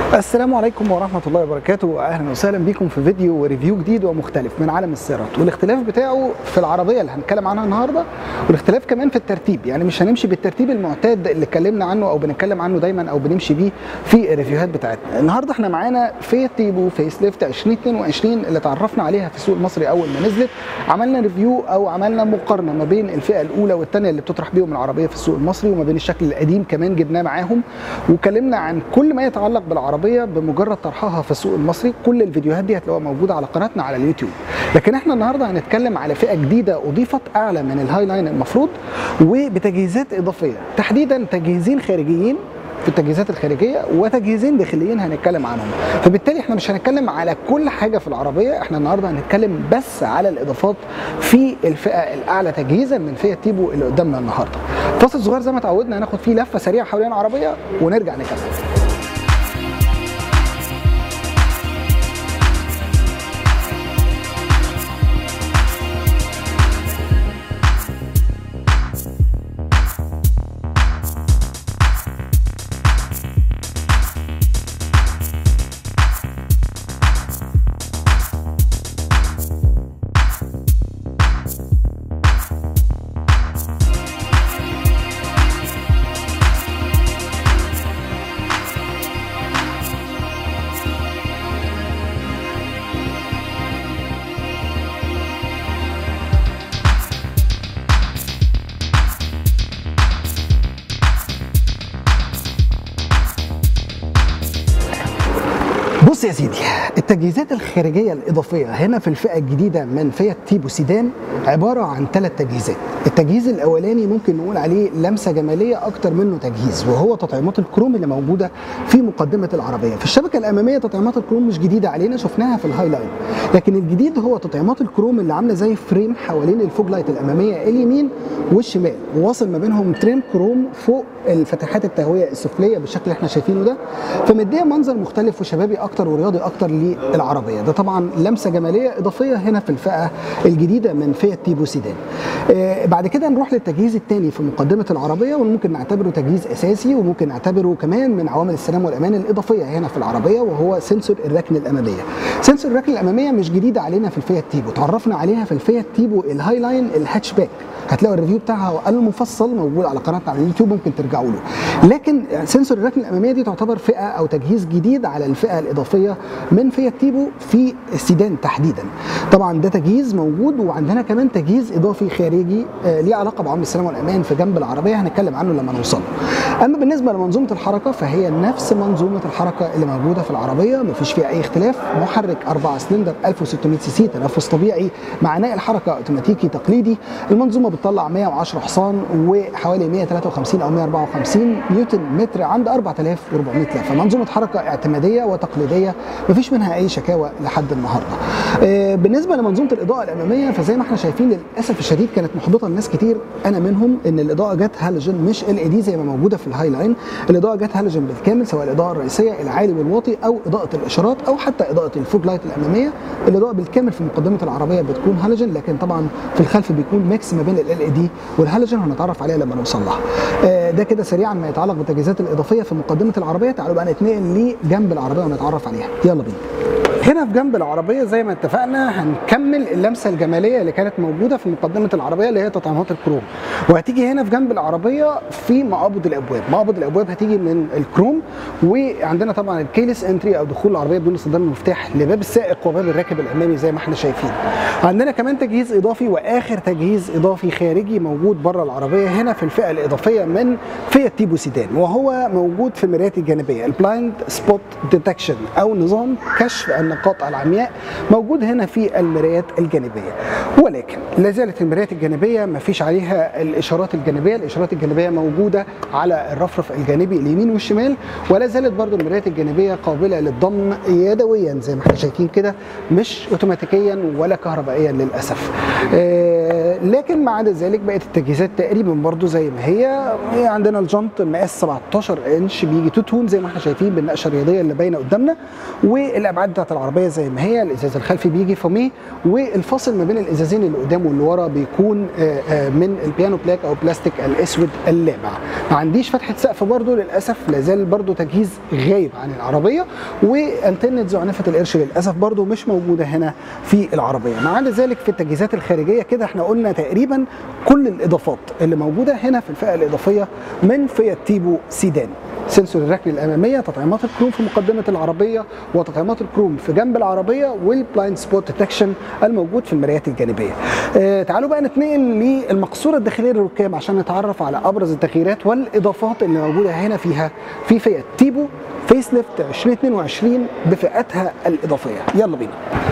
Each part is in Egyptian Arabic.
السلام عليكم ورحمة الله وبركاته أهلا وسهلا بكم في فيديو وريفيو جديد ومختلف من عالم السيارات والاختلاف بتاعه في العربية اللي هنتكلم عنها النهاردة والاختلاف كمان في الترتيب يعني مش هنمشي بالترتيب المعتاد اللي اتكلمنا عنه أو بنتكلم عنه دايما أو بنمشي بيه في الريفيوهات بتاعتنا النهاردة احنا معانا فيات تيبو فيس ليفت 2022 اللي تعرفنا عليها في السوق المصري أول ما نزلت عملنا ريفيو أو عملنا مقارنة ما بين الفئة الأولى والثانية اللي بتطرح بيهم العربية في السوق المصري وما بين الشكل القديم كمان جبناه معاهم وكلمنا عن كل ما يتعلق بالعربية بمجرد طرحها في السوق المصري كل الفيديوهات دي هتلاقوها موجوده على قناتنا على اليوتيوب لكن احنا النهارده هنتكلم على فئه جديده اضيفت اعلى من الهاي لاين المفروض وبتجهيزات اضافيه تحديدا تجهيزين خارجيين في التجهيزات الخارجيه وتجهيزين داخليين هنتكلم عنهم فبالتالي احنا مش هنتكلم على كل حاجه في العربيه احنا النهارده هنتكلم بس على الاضافات في الفئه الاعلى تجهيزا من فئه تيبو اللي قدامنا النهارده فاصل صغير زي ما اتعودنا هناخد فيه لفه سريعه حوالين العربيه ونرجع نكمل بص يا سيدي التجهيزات الخارجيه الاضافيه هنا في الفئه الجديده من فئه تيبو سيدان عباره عن ثلاث تجهيزات التجهيز الاولاني ممكن نقول عليه لمسه جماليه اكتر منه تجهيز وهو تطعيمات الكروم اللي موجوده في مقدمه العربيه في الشبكه الاماميه تطعيمات الكروم مش جديده علينا شفناها في الهاي لاين لكن الجديد هو تطعيمات الكروم اللي عامله زي فريم حوالين الفوج لايت الاماميه اليمين والشمال وواصل ما بينهم تريم كروم فوق الفتحات التهويه السفليه بالشكل اللي احنا شايفينه ده فمديه منظر مختلف وشبابي اكتر ورياضي اكتر للعربيه ده طبعا لمسه جماليه اضافيه هنا في الفئه الجديده من فئه تيبو سيدان آه بعد كده نروح للتجهيز الثاني في مقدمه العربيه وممكن نعتبره تجهيز اساسي وممكن نعتبره كمان من عوامل السلام والامان الاضافيه هنا في العربيه وهو سنسور الركن الاماميه سنسور الركن الاماميه مش جديده علينا في الفئه تيبو تعرفنا عليها في الفئه تيبو الهاي لاين الهاتشباك هتلاقوا الريفيو بتاعها المفصل موجود على قناتنا على اليوتيوب ممكن ترجعوا له لكن سنسور الركن الاماميه دي تعتبر فئه او تجهيز جديد على الفئه الاضافيه من فئه تيبو في السيدان تحديدا طبعا ده تجهيز موجود وعندنا كمان تجهيز اضافي خارجي آه ليه علاقه بعوامل السلام والامان في جنب العربيه هنتكلم عنه لما نوصل اما بالنسبه لمنظومه الحركه فهي نفس منظومه الحركه اللي موجوده في العربيه مفيش فيها اي اختلاف محرك 4 سلندر 1600 سي سي تنفس طبيعي مع نقل حركه اوتوماتيكي تقليدي المنظومه بتطلع 110 حصان وحوالي 153 او 154 نيوتن متر عند 4400 لفه منظومه حركه اعتماديه وتقليديه مفيش منها اي شكاوى لحد النهارده آه بالنسبه لمنظومه الاضاءه الاماميه فزي ما احنا شايفين للاسف الشديد كانت محبطه لناس كتير انا منهم ان الاضاءه جت هالوجين مش ال اي دي زي ما موجوده في الهاي لاين الاضاءه جت هالوجين بالكامل سواء الاضاءه الرئيسيه العالي والواطي او اضاءه الاشارات او حتى اضاءه الفوج لايت الاماميه الاضاءه بالكامل في مقدمه العربيه بتكون هالوجين لكن طبعا في الخلف بيكون ميكس ما بين ال ال اي دي والهالوجين هنتعرف عليها لما نوصل لها آه ده كده سريعا ما يتعلق بالتجهيزات الاضافيه في مقدمه العربيه تعالوا بقى نتنقل لجنب العربيه ونتعرف عليها يلا بينا هنا في جنب العربيه زي ما اتفقنا هنكمل اللمسه الجماليه اللي كانت موجوده في مقدمه العربيه اللي هي تطعيمات الكروم وهتيجي هنا في جنب العربيه في مقابض الابواب مقابض الابواب هتيجي من الكروم وعندنا طبعا الكيلس انتري او دخول العربيه بدون استخدام المفتاح لباب السائق وباب الراكب الامامي زي ما احنا شايفين عندنا كمان تجهيز اضافي واخر تجهيز اضافي خارجي موجود بره العربيه هنا في الفئه الاضافيه من فئه تيبو سيدان وهو موجود في المرايات الجانبيه البلايند سبوت ديتكشن او نظام كشف النقاط العمياء موجود هنا في المرايات الجانبيه ولكن لا زالت المرايات الجانبيه ما فيش عليها الاشارات الجانبيه الاشارات الجانبيه موجوده على الرفرف الجانبي اليمين والشمال ولا زالت برضو المرايات الجانبيه قابله للضم يدويا زي ما احنا شايفين كده مش اوتوماتيكيا ولا كهربائيا للاسف آه لكن مع عدا ذلك بقت التجهيزات تقريبا برضو زي ما هي هي عندنا الجنط مقاس 17 انش بيجي تو تون زي ما احنا شايفين بالنقشه الرياضيه اللي باينه قدامنا والابعاد بتاعت العربيه العربيه زي ما هي الازاز الخلفي بيجي فوميه والفاصل ما بين الازازين اللي قدام واللي ورا بيكون آه، آه، من البيانو بلاك او بلاستيك الاسود اللامع ما عنديش فتحه سقف برضو للاسف لازال برضو تجهيز غايب عن العربيه وانتنه زعنفه القرش للاسف برضو مش موجوده هنا في العربيه ما عدا ذلك في التجهيزات الخارجيه كده احنا قلنا تقريبا كل الاضافات اللي موجوده هنا في الفئه الاضافيه من فئه تيبو سيدان سنسور الركن الاماميه تطعيمات الكروم في مقدمه العربيه وتطعيمات الكروم في جنب العربيه والبلايند سبوت ديتكشن الموجود في المرايات الجانبيه آه تعالوا بقى نتنقل للمقصوره الداخليه للركاب عشان نتعرف على ابرز التغييرات والاضافات اللي موجوده هنا فيها في فئه تيبو فيس ليفت 2022 بفئتها الاضافيه يلا بينا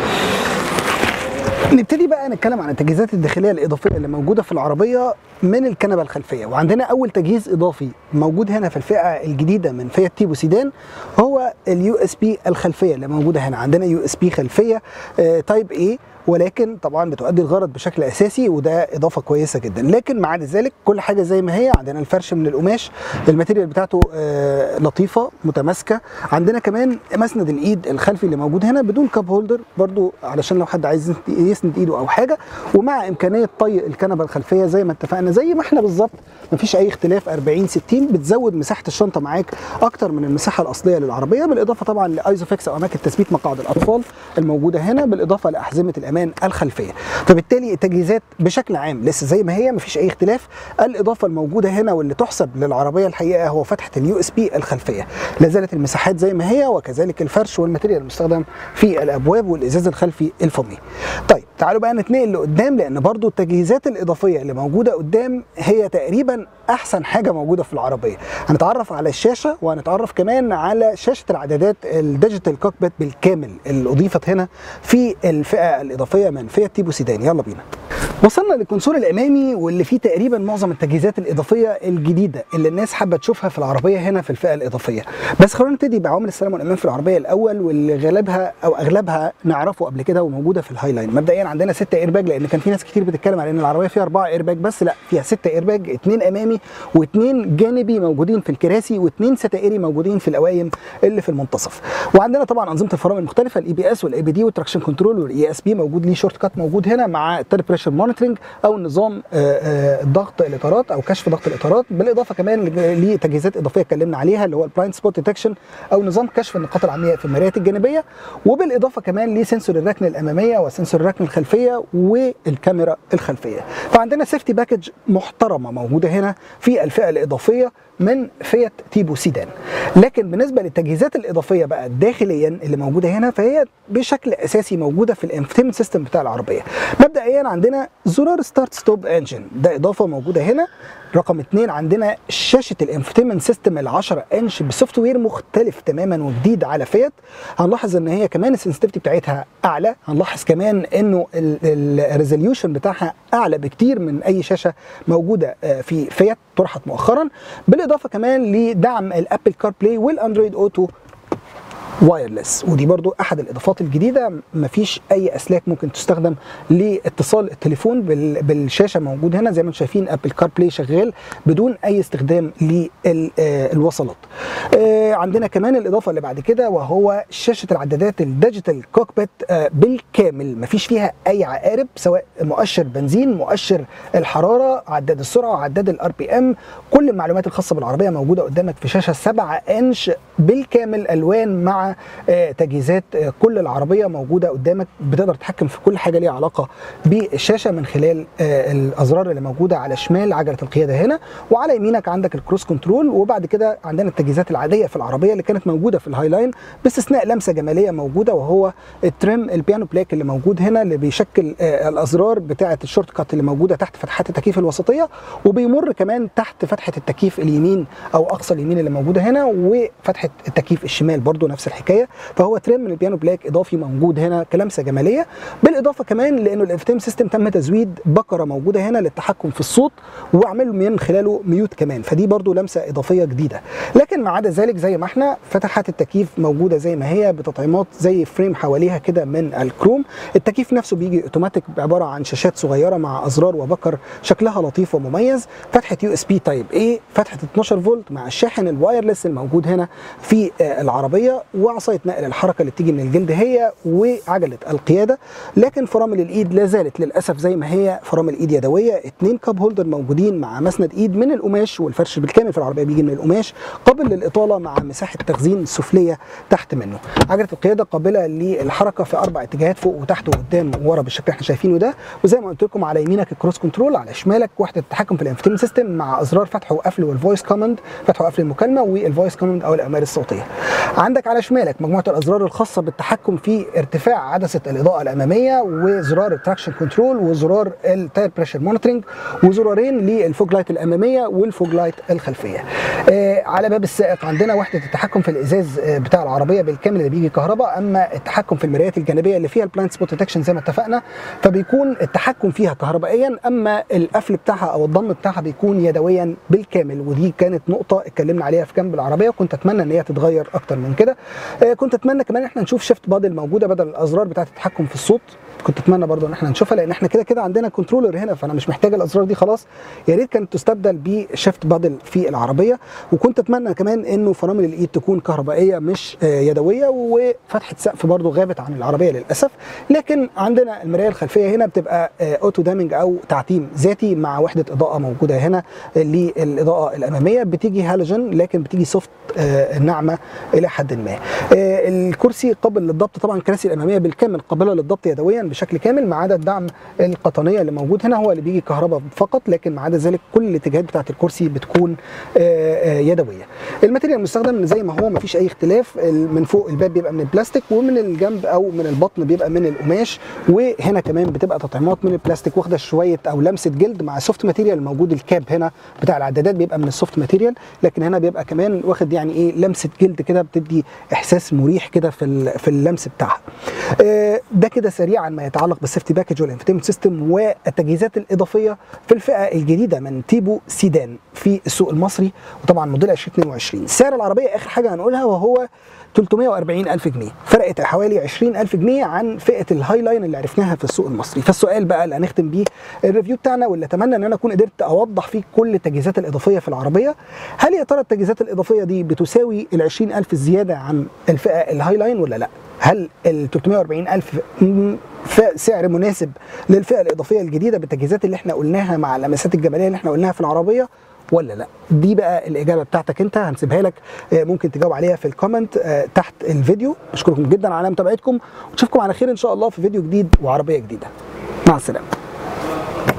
نبتدي بقى نتكلم عن التجهيزات الداخليه الاضافيه اللي موجوده في العربيه من الكنبه الخلفيه وعندنا اول تجهيز اضافي موجود هنا في الفئه الجديده من فئه تيبو سيدان هو اليو اس بي الخلفيه اللي موجوده هنا عندنا يو اس بي خلفيه آه تايب اي ولكن طبعا بتؤدي الغرض بشكل اساسي وده اضافه كويسه جدا لكن مع ذلك كل حاجه زي ما هي عندنا الفرش من القماش الماتيريال بتاعته آه لطيفه متماسكه عندنا كمان مسند الايد الخلفي اللي موجود هنا بدون كاب هولدر برضو علشان لو حد عايز يسند ايده او حاجه ومع امكانيه طي الكنبه الخلفيه زي ما اتفقنا زي ما احنا بالظبط مفيش اي اختلاف 40 60 بتزود مساحه الشنطه معاك اكتر من المساحه الاصليه للعربيه بالاضافه طبعا لايزوفيكس او اماكن تثبيت مقاعد الاطفال الموجوده هنا بالاضافه لاحزمه الامان الخلفيه فبالتالي التجهيزات بشكل عام لسه زي ما هي مفيش اي اختلاف الاضافه الموجوده هنا واللي تحسب للعربيه الحقيقه هو فتحه اليو اس بي الخلفيه لا زالت المساحات زي ما هي وكذلك الفرش والماتيريال المستخدم في الابواب والازاز الخلفي الفمي طيب تعالوا بقى نتنقل لقدام لان برضو التجهيزات الاضافيه اللي موجوده قدام هي تقريبا احسن حاجه موجوده في العربيه هنتعرف على الشاشه وهنتعرف كمان على شاشه العدادات الديجيتال كوكبيت بالكامل اللي اضيفت هنا في الفئه الاضافيه من فئه تيبو سيدان يلا بينا وصلنا للكونسول الامامي واللي فيه تقريبا معظم التجهيزات الاضافيه الجديده اللي الناس حابه تشوفها في العربيه هنا في الفئه الاضافيه بس خلونا نبتدي بعوامل السلام والامان في العربيه الاول واللي غالبها او اغلبها نعرفه قبل كده وموجوده في الهاي لاين مبدئيا عندنا 6 ايرباج لان كان في ناس كتير بتتكلم على ان العربيه فيها 4 ايرباج بس لا فيها 6 ايرباج اثنين امامي واثنين جانبي موجودين في الكراسي واثنين ستائري موجودين في القوايم اللي في المنتصف وعندنا طبعا انظمه الفرامل المختلفه الاي بي اس والاي بي دي والتراكشن كنترول والاي اس بي موجود ليه شورت كات موجود هنا مع التير بريشر مونيتورنج او نظام ضغط الاطارات او كشف ضغط الاطارات بالاضافه كمان لتجهيزات اضافيه اتكلمنا عليها اللي هو البلايند سبوت ديتكشن او نظام كشف النقاط العمياء في المرايات الجانبيه وبالاضافه كمان لسنسور الركن الاماميه وسنسور الركن الخلفيه والكاميرا الخلفيه فعندنا سيفتي باكج محترمه موجوده هنا في الفئه الاضافيه من فئه تيبو سيدان لكن بالنسبه للتجهيزات الاضافيه بقى داخليا اللي موجوده هنا فهي بشكل اساسي موجوده في الانفتيمنت سيستم بتاع العربيه مبدئيا عندنا زرار ستارت ستوب انجن ده اضافه موجوده هنا رقم اثنين عندنا شاشه الانفتيمنت سيستم ال 10 انش بسوفت وير مختلف تماما وجديد على فيت هنلاحظ ان هي كمان السنسيتيفيتي بتاعتها اعلى هنلاحظ كمان انه الريزوليوشن بتاعها اعلى بكتير من اي شاشه موجوده في فيت طرحت مؤخرا بالاضافه كمان لدعم الابل كار بلاي والاندرويد اوتو وايرلس ودي برضو احد الاضافات الجديده مفيش اي اسلاك ممكن تستخدم لاتصال التليفون بالشاشه موجود هنا زي ما انتم شايفين ابل كار بلاي شغال بدون اي استخدام للوصلات عندنا كمان الاضافه اللي بعد كده وهو شاشه العدادات الديجيتال كوكبيت بالكامل مفيش فيها اي عقارب سواء مؤشر بنزين مؤشر الحراره عداد السرعه عداد الار بي ام كل المعلومات الخاصه بالعربيه موجوده قدامك في شاشه 7 انش بالكامل الوان مع تجهيزات كل العربيه موجوده قدامك بتقدر تتحكم في كل حاجه ليها علاقه بالشاشه من خلال الازرار اللي موجوده على شمال عجله القياده هنا وعلى يمينك عندك الكروس كنترول وبعد كده عندنا التجهيزات العاديه في العربيه اللي كانت موجوده في الهاي لاين باستثناء لمسه جماليه موجوده وهو التريم البيانو بلاك اللي موجود هنا اللي بيشكل الازرار بتاعه الشورت كات اللي موجوده تحت فتحات التكييف الوسطيه وبيمر كمان تحت فتحه التكييف اليمين او اقصى اليمين اللي موجوده هنا وفتحه التكييف الشمال برضو نفس الحكايه فهو تريم من البيانو بلاك اضافي موجود هنا كلمسه جماليه بالاضافه كمان لانه الانفتيم سيستم تم تزويد بكره موجوده هنا للتحكم في الصوت واعمل من خلاله ميوت كمان فدي برضو لمسه اضافيه جديده لكن ما عدا ذلك زي ما احنا فتحات التكييف موجوده زي ما هي بتطعيمات زي فريم حواليها كده من الكروم التكييف نفسه بيجي اوتوماتيك عباره عن شاشات صغيره مع ازرار وبكر شكلها لطيف ومميز فتحه يو اس بي تايب اي فتحه 12 فولت مع الشاحن الوايرلس الموجود هنا في العربيه وعصايه نقل الحركه اللي بتيجي من الجلد هي وعجله القياده لكن فرامل الايد لا زالت للاسف زي ما هي فرامل ايد يدويه اتنين كاب هولدر موجودين مع مسند ايد من القماش والفرش بالكامل في العربيه بيجي من القماش قابل للاطاله مع مساحه تخزين سفليه تحت منه عجله القياده قابله للحركه في اربع اتجاهات فوق وتحت وقدام وورا بالشكل اللي احنا شايفينه ده وزي ما قلت لكم على يمينك الكروس كنترول على شمالك وحده التحكم في الانفتيمنت سيستم مع ازرار فتح وقفل والفويس كوماند فتح وقفل المكالمه والفويس كوماند او الاوامر الصوتيه عندك على شمالك مجموعه الازرار الخاصه بالتحكم في ارتفاع عدسه الاضاءه الاماميه وزرار التراكشن كنترول وزرار التاير بريشر مونيتورنج وزرارين للفوج لايت الاماميه والفوج لايت الخلفيه آه على باب السائق عندنا وحده التحكم في الازاز آه بتاع العربيه بالكامل اللي بيجي كهرباء اما التحكم في المرايات الجانبيه اللي فيها البلايند سبوت ديتكشن زي ما اتفقنا فبيكون التحكم فيها كهربائيا اما القفل بتاعها او الضم بتاعها بيكون يدويا بالكامل ودي كانت نقطه اتكلمنا عليها في جنب العربيه وكنت اتمنى ان هي تتغير اكتر من كده آه كنت اتمنى كمان ان احنا نشوف شيفت بادل موجوده بدل الازرار بتاعه التحكم في الصوت كنت اتمنى برضو ان احنا نشوفها لان احنا كده كده عندنا كنترولر هنا فانا مش محتاج الازرار دي خلاص يا ريت كانت تستبدل بشيفت بادل في العربيه وكنت اتمنى كمان انه فرامل الايد تكون كهربائيه مش يدويه وفتحه سقف برضو غابت عن العربيه للاسف لكن عندنا المرايه الخلفيه هنا بتبقى اوتو دامنج او تعتيم ذاتي مع وحده اضاءه موجوده هنا للاضاءه الاماميه بتيجي هالوجن لكن بتيجي سوفت ناعمه الى حد ما الكرسي قابل للضبط طبعا الكراسي الاماميه بالكامل قابله للضبط يدويا بشكل كامل ما عدا الدعم القطنيه اللي موجود هنا هو اللي بيجي كهرباء فقط لكن ما عدا ذلك كل الاتجاهات بتاعه الكرسي بتكون يدويه الماتيريال المستخدم زي ما هو ما فيش اي اختلاف من فوق الباب بيبقى من البلاستيك ومن الجنب او من البطن بيبقى من القماش وهنا كمان بتبقى تطعيمات من البلاستيك واخده شويه او لمسه جلد مع سوفت ماتيريال موجود الكاب هنا بتاع العدادات بيبقى من السوفت ماتيريال لكن هنا بيبقى كمان واخد يعني ايه لمسه جلد كده بتدي احساس مريح كده في في اللمس بتاعها ده كده سريعا ما يتعلق بالسيفتي باكج والانفتيمنت سيستم والتجهيزات الاضافيه في الفئه الجديده من تيبو سيدان في السوق المصري وطبعا موديل 2022 سعر العربيه اخر حاجه هنقولها وهو 340 ألف جنيه فرقت حوالي 20 ألف جنيه عن فئة الهاي لاين اللي عرفناها في السوق المصري فالسؤال بقى اللي هنختم بيه الريفيو بتاعنا واللي أتمنى أن أنا أكون قدرت أوضح فيه كل التجهيزات الإضافية في العربية هل يا ترى التجهيزات الإضافية دي بتساوي ال 20 ألف الزيادة عن الفئة الهاي لاين ولا لا هل ال 340 ألف سعر مناسب للفئة الإضافية الجديدة بالتجهيزات اللي احنا قلناها مع اللمسات الجمالية اللي احنا قلناها في العربية ولا لا دي بقى الاجابه بتاعتك انت هنسيبها لك ممكن تجاوب عليها في الكومنت تحت الفيديو اشكركم جدا على متابعتكم ونشوفكم على خير ان شاء الله في فيديو جديد وعربيه جديده مع السلامه